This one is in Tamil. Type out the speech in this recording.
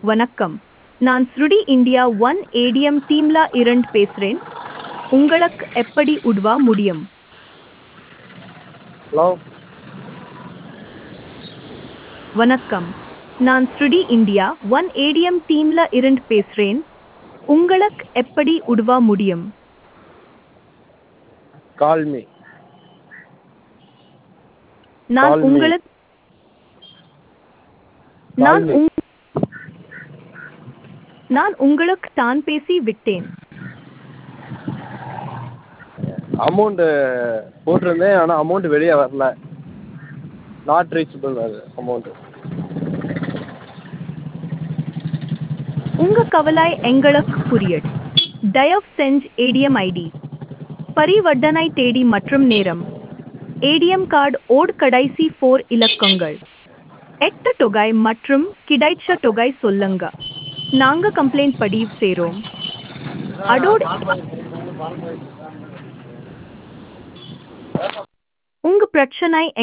வணக்கம் நான் ஸ்ருடி இந்தியா ஒன் ஏடிஎம் டீம்ல இருந்து பேசுறேன் உங்களுக்கு எப்படி உதவ முடியும் ஹலோ வணக்கம் நான் ஸ்ருடி இந்தியா ஒன் ஏடிஎம் டீம்ல இருந்து பேசுறேன் உங்களுக்கு எப்படி உதவ முடியும் கால் மீ நான் Call me. உங்களுக்கு நான் me. உங்- நான் உங்களுக்கு தான் பேசி விட்டேன் அமௌண்ட்டு போட்டிருந்தேன் ஆனால் அமௌண்ட் வெளியே வரல நாட் ரீச்சபிள் அது அமௌண்ட்டு உங்க கவலை எங்களுக்கு புரியுது தயவு செஞ்சு ஏடிஎம் ஐடி பரிவர்த்தனை தேதி மற்றும் நேரம் ஏடிஎம் கார்டு ஓட் கடைசி ஃபோர் இலக்கங்கள் எட்டு தொகை மற்றும் கிடைச்ச தொகை சொல்லுங்க நாங்க கம்ப்ளைண்ட் பதிவு செய்றோம் அதோடு உங்க பிரச்சனை